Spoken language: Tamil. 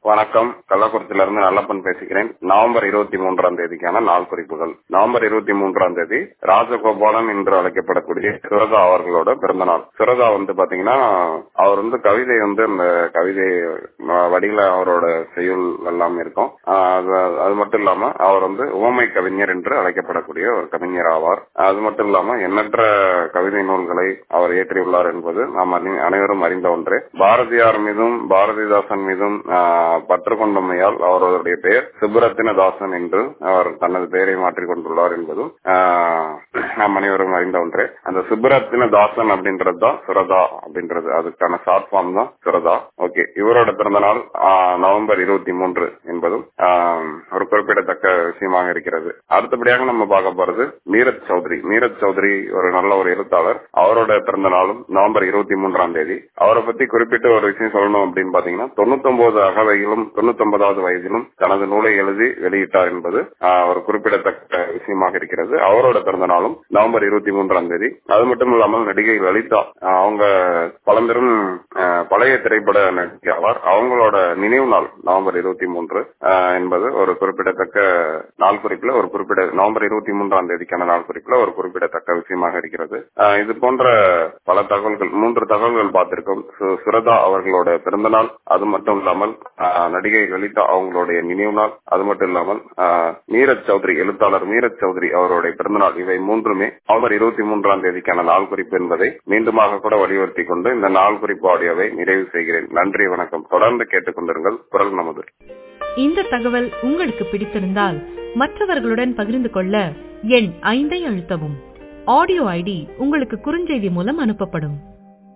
வணக்கம் கள்ளக்குறிச்சியில இருந்து நல்லப்பன் பேசுகிறேன் நவம்பர் இருபத்தி மூன்றாம் தேதிக்கான நாள் குறிப்புகள் நவம்பர் இருபத்தி மூன்றாம் தேதி ராஜகோபாலன் என்று அழைக்கப்படக்கூடிய சுரதா அவர்களோட பிறந்த நாள் சுரதா வந்து பாத்தீங்கன்னா அவர் வந்து கவிதை வந்து அந்த கவிதை அஹ், வடியில அவரோட செய்யுள் எல்லாம் இருக்கும் அஹ், அது- அது மட்டும் இல்லாம அவர் வந்து உவமை கவிஞர் என்று அழைக்கப்படக்கூடிய ஒரு கவிஞர் ஆவார் அது மட்டும் இல்லாம எண்ணற்ற கவிதை நூல்களை அவர் இயற்றியுள்ளார் என்பது நாம் அறி- அனைவரும் அறிந்த ஒன்று பாரதியார் மீதும் பாரதிதாசன் மீதும் ஆஹ், பற்று கொண்டமையால் அவருடைய பெயர் சுப்புரத்தினதாசன் என்று அவர் தனது பெயரை மாற்றிக் கொண்டுள்ளார் என்பதும் ஆஹ், நாம் அனைவரும் அறிந்த ஒன்று அந்த சுப்புரத்தினதாசன் அப்படின்றது தான் சுரதா அப்படின்றது அதுக்கான ஷார்ட் ஃபார்ம் தான் சுரதா ஓகே இவரோட பிறந்த நாள் ஆஹ், நவம்பர் இருபத்தி மூன்று என்பதும் ஆஹ், ஒரு குறிப்பிடத்தக்க விஷயமாக இருக்கிறது அடுத்தபடியாக நம்ம பார்க்க போறது மீரத் சௌத்ரி மீரத் சௌத்ரி ஒரு நல்ல ஒரு எழுத்தாளர் அவரோட பிறந்த நாளும் நவம்பர் இருபத்தி மூன்றாம் தேதி அவரை பத்தி குறிப்பிட்ட ஒரு விஷயம் சொல்லணும் அப்படின்னு பாத்தீங்கன்னா தொண்ணூத்தி ஒன்பது அகவையிலும் தொண்ணூத்தி ஒன்பதாவது வயதிலும் தனது நூலை எழுதி வெளியிட்டார் என்பது ஆஹ், ஒரு குறிப்பிடத்தக்க விஷயமாக இருக்கிறது அவரோட பிறந்த நாளும் நவம்பர் இருபத்தி மூன்றாம் தேதி அது மட்டும் இல்லாமல் நடிகை லலிதா ஆஹ், அவங்க பழம்பெரும் ஆஹ், பழைய திரைப்பட நடிகை ஆவார் அவங்களோட நினைவு நாள் நவம்பர் இருபத்தி மூன்று ஆஹ், என்பது ஒரு குறிப்பிடத்தக்க நாள் குறிப்புல ஒரு குறிப்பிட நவம்பர் இருபத்தி மூன்றாம் தேதிக்கான நாள் குறிப்புல ஒரு குறிப்பிடத்தக்க விஷயமாக இருக்கிறது ஆஹ், இது போன்ற பல தகவல்கள் மூன்று தகவல்கள் பார்த்திருக்கோம் சு- சுரதா அவர்களோட பிறந்த நாள் அது மட்டும் இல்லாமல் ஆஹ், நடிகை லலிதா அவங்களுடைய நினைவு நாள் அது மட்டும் இல்லாமல் ஆஹ், மீரத் சௌத்ரி எழுத்தாளர் மீரத் சௌத்ரி அவருடைய பிறந்த நாள் இவை மூன்றுமே நவம்பர் இருபத்தி மூன்றாம் தேதிக்கான நாள் குறிப்பு என்பதை மீண்டுமாக கூட வலியுறுத்தி கொண்டு இந்த நாள் குறிப்பு ஆடியோவை நிறைவு செய்கிறேன் நன்றி வணக்கம் தொடர்ந்து கேட்டுக்கொண்டிருங்கள் குரல் நமது இந்த தகவல் உங்களுக்கு பிடித்திருந்தால் மற்றவர்களுடன் பகிர்ந்து கொள்ள எண் ஐந்தை அழுத்தவும் ஆடியோ ஐடி உங்களுக்கு குறுஞ்செய்தி மூலம் அனுப்பப்படும்